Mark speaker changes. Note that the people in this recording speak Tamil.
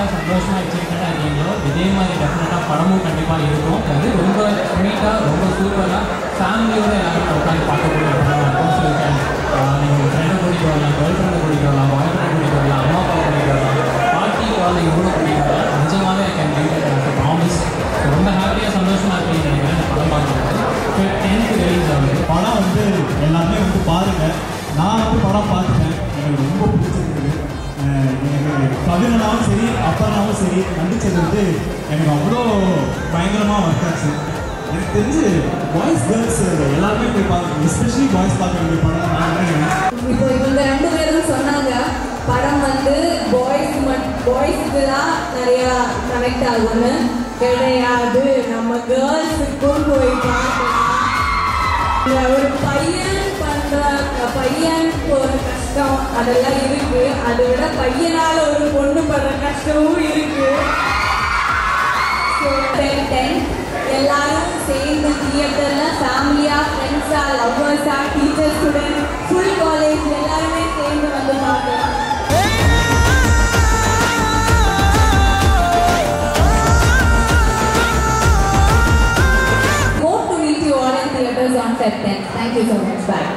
Speaker 1: ஹாப்பியாக சந்தோஷமாக எக்ஸைட்டடாக இருக்கீங்களோ இதே மாதிரி டெஃபினட்டாக படமும் கண்டிப்பாக இருக்கும் அது ரொம்ப ஸ்வீட்டாக ரொம்ப சூப்பராக ஃபேமிலியோட எல்லாரும் உட்காந்து பார்க்கக்கூடிய ஒரு படமாக இருக்கும் ஸோ கேன் நீங்கள் உங்கள் ஃப்ரெண்டை கூட்டிகிட்டு வரலாம் கேர்ள் ஃப்ரெண்டை கூட்டிகிட்டு வரலாம் பாய் ஃப்ரெண்டை கூட்டிகிட்டு வரலாம் அம்மா அப்பா கூட்டிகிட்டு வரலாம் பாட்டி குழந்தைங்க கூட கூட்டிகிட்டு வரலாம் நிஜமாவே ஐ கேன் கிவ் ப்ராமிஸ் ரொம்ப ஹாப்பியாக சந்தோஷமாக இருக்கீங்கன்னு நினைக்கிறேன் இந்த படம் பார்க்கும்போது டென்த்து ரிலீஸ் ஆகுது
Speaker 2: படம் வந்து எல்லாருமே வந்து பாருங்க நான் வந்து படம் பார்த்துட்டேன் எனக்கு ரொம்ப பிடிச்சிருக்குது அஹ் எனக்கு கவினனாவும் சரி அப்பனாவும் சரி நடிச்சது வந்து எனக்கு அவ்வளோ பயங்கரமாக ஒர்க்காச்சு எனக்கு தெரிஞ்சு பாய்ஸ் கேர்ள்ஸ் எல்லாருமே போய் பார்க்கணும் எஸ்பெஷலி பாய்ஸ் பார்க்க வேண்டிய படம் தான் நான் நினைக்கிறேன்
Speaker 3: இப்போ இவங்க ரெண்டு பேரும் சொன்னாங்க படம் வந்து பாய்ஸ் பாய்ஸுக்கு தான் நிறைய கனெக்ட் ஆகும்னு கிடையாது நம்ம கேர்ள்ஸுக்கும் போய் பார்க்கலாம் இந்த ஒரு பையன் பண்ற பையன் போற கஷ்டம் அதெல்லாம் இருக்கு அதை விட பையனால ஒரு பொண்ணு படுற கஷ்டமும் இருக்கு டென் எல்லாரும் சேர்ந்து தியேட்டர்ல ஃபேமிலியா ஃப்ரெண்ட்ஸா லவ்வர்ஸா டீச்சர் ஸ்டூடெண்ட் ஃபுல் காலேஜ் எல்லாருமே சேர்ந்து வந்து பார்க்கலாம் Hope to meet you all in theaters on Feb 10. Thank you so much. Bye.